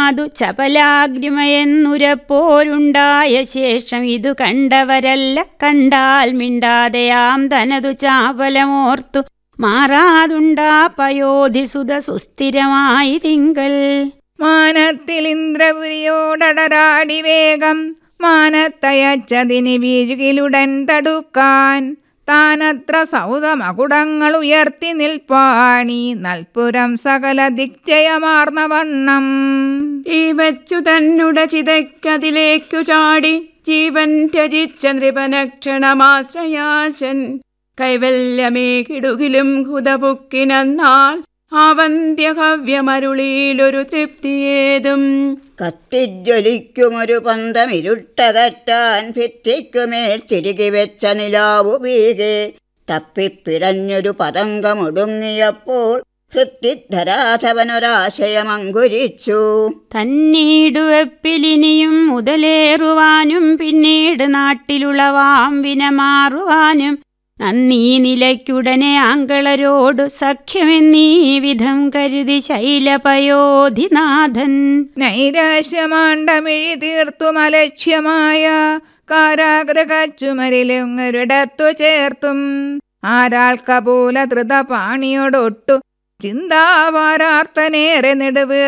മാതു ചപലാഗ്രിമയെന്നുരപ്പോരുണ്ടായ ശേഷം ഇതു കണ്ടവരല്ല കണ്ടാൽ മിണ്ടാതെയാം തനതു ചാപലമോർത്തു മാറാതുണ്ടാ പയോധിസുത സുസ്ഥിരമായി തിങ്കൽ മാനത്തിൽ ഇന്ദ്രപുരിയോടടരാടി വേഗം മാനത്തയച്ചതിന് വീഴുകിലുടൻ തടുക്കാൻ താനത്ര സൗതമകുടങ്ങൾ ഉയർത്തി നിൽപ്പാണി നൽപുരം സകല ദിക്ജയമാർന്ന വണ്ണം ഈ വച്ചു തന്നുട ചിതയ്ക്കതിലേക്കു ചാടി ജീവൻ ത്യജിച്ച നൃപനക്ഷണമാശ്രയാശൻ കൈവല്യമേ കിടുകിലും ഹുതപുക്കിനാൾ ആവന്ത്യഹവ്യമരുളിയിലൊരു തൃപ്തിയേതും കത്തിജ്വലിക്കുമൊരു പന്തമിരുട്ടകറ്റാൻ ഭിത്തിക്കുമേൽ തിരികെ വെച്ച നിലാവു വീഴെ തപ്പിപ്പിടഞ്ഞൊരു പതങ്കമൊടുങ്ങിയപ്പോൾ ഹൃത്തിധരാധവനൊരാശയമങ്കുരിച്ചു തന്നീടുവെപ്പിലിനിയും മുതലേറുവാനും പിന്നീട് നാട്ടിലുളവാം വിനമാറുവാനും നന്ദീ നിലയ്ക്കുടനെ ആങ്കളരോടു സഖ്യമെന്നീ വിധം കരുതി ശൈലപയോധിനാഥൻ നൈരാശ്യമാണ്ടമിഴി തീർത്തും അലക്ഷ്യമായ കാരാഗ്രഹച്ചുമരിലൊങ്ങൊരിടത്തു ചേർത്തും ആരാൾ കപൂല ധൃത പാണിയോടൊട്ടു ചിന്താവാരാർത്തനേറെ നെടുവ്